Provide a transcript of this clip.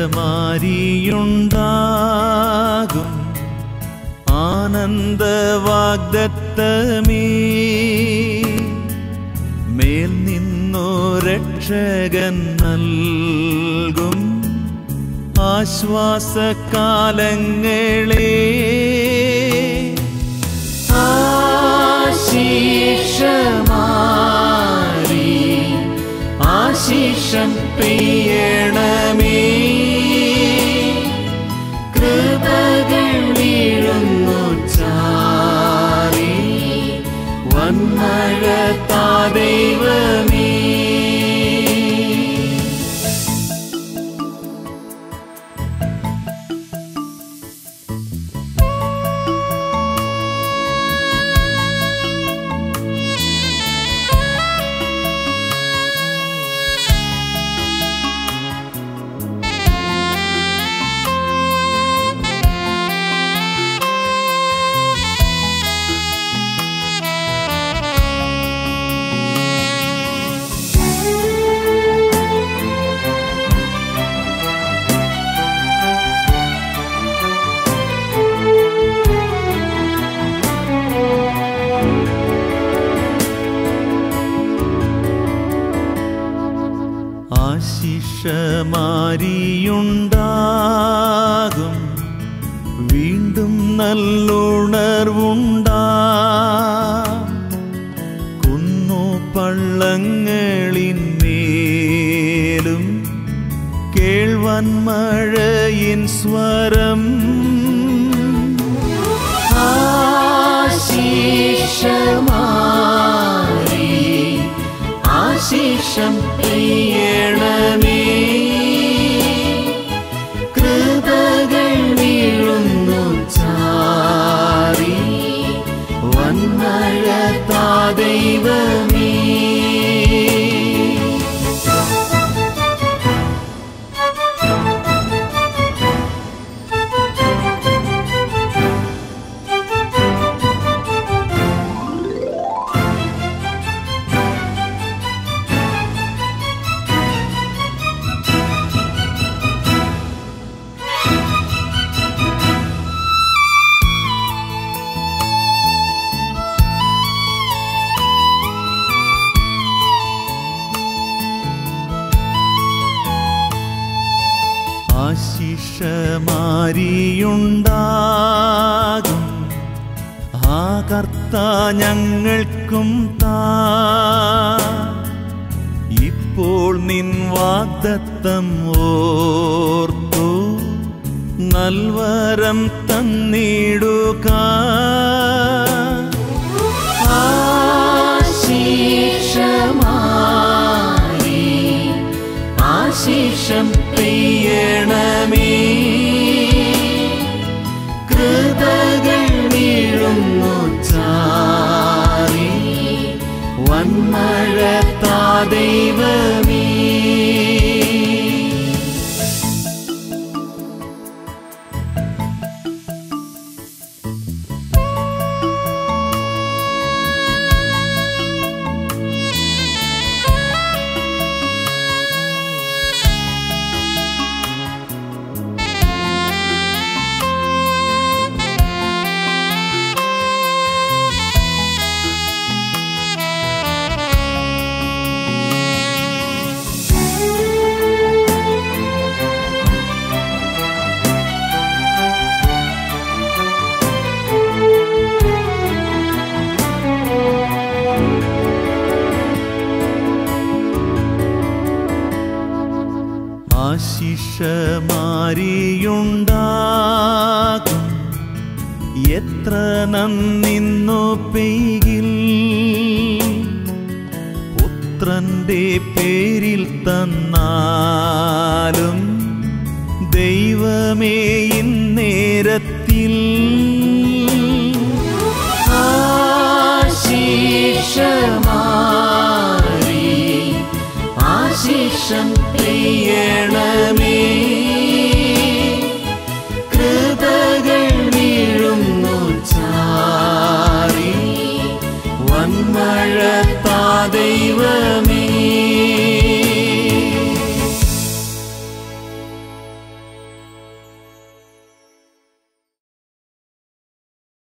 ആശിഷമാരിയുണ്ടാകും ആനന്ദവാഗ്ദത്തമേ മേൽ നിന്നു രക്ഷകൻ നൽകും ആശ്വാസകാലങ്ങളെ ആശിഷമാരി ആശിഷം പെയ്യണമേ കൃപകൾ വീഴുന്നു ചാരി വന്മഴ താ ദൈവമേ ആശിഷമാരിയുണ്ടാകും വീണ്ടും നല്ലുണർവുണ്ടാ കുന്നു പള്ളങ്ങളിന്മേലും കേൾവൻ മഴയിൻ സ്വരം ആശിഷമാരി ആശിഷം പെയ്യണമേ കൃപകൾ വീഴുന്നു ചാരി വന്മഴ താ ദൈവമേ ആശിഷമാരിയുണ്ടാകും ആ കർത്ത ഞങ്ങൾക്കും താ ഇപ്പോൾ നിൻ വാഗ്ദത്തം ഓർത്തു നൽവരം തന്നിടുക ആശിഷമാരി ആശിഷം പെയ്യണമേ കൃപകൾ വീഴുന്നു ചാരി വന്മഴ താ ദൈവമേ ആശിഷമാരിയുണ്ടാകും എത്ര നന്നിന്നു പെയ്കിൽ പുത്രന്റെ പേരിൽ തന്നാലും ദൈവമേ ഇന്നേരത്തിൽ ആശിഷമാരി ആശിഷം പെയ്യണമേ കൃപകൾ വീഴുന്നു ചാരി വന്മഴ താ ദൈവമേ